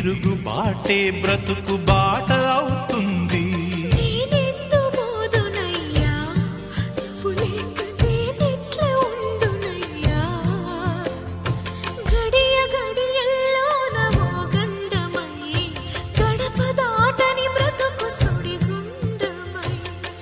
తిరుగుబాటే బ్రతుకు బాట అవుతుంది నేనెందు మోదునయ్యా నువ్వు లేక నేనెట్ల ఉండునయ్యా గడియ గడియల్లోన మోగండమై గడప దాటని బ్రతుకు సుడిగుండమై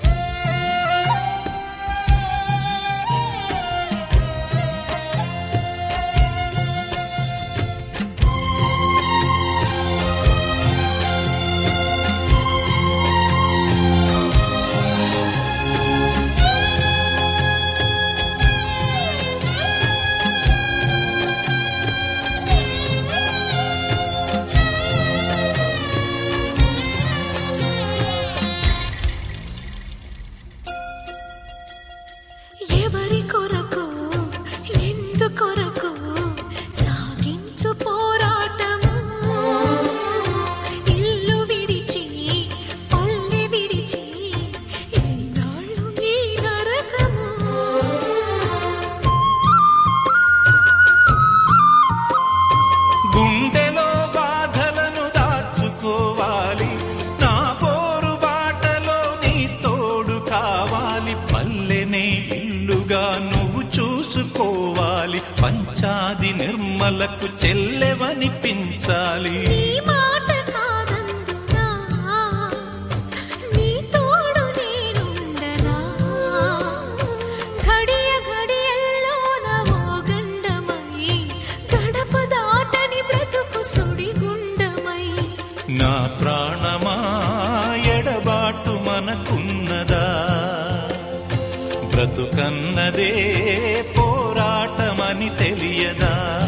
ఎవరి కొరకు ఎందు కొరకు సాగించు పోరాటము ఇల్లు విడిచి పల్లె విడిచి ఎన్నాళ్ళు ఈ నరకము గుండెలో బాధలను దాచుకోవాలి నా పోరు బాటలో నీ తోడు కావాలి పల్లెనే ఇల్లుగా నువ్వు చూసుకోవాలి పంచాది నిర్మలకు చెల్లెవనిపించాలి నీ మాట కాదందునా నీ తోడు నేనుండనా ఘడియ ఘడియల్లోన మోగండమై గడప దాటని బ్రతుకు సుడిగుండమై నా ప్రాణమా ఎడబాటు మనకున్నదా బ్రతుకన్నదే పోరాటమని తెలియదా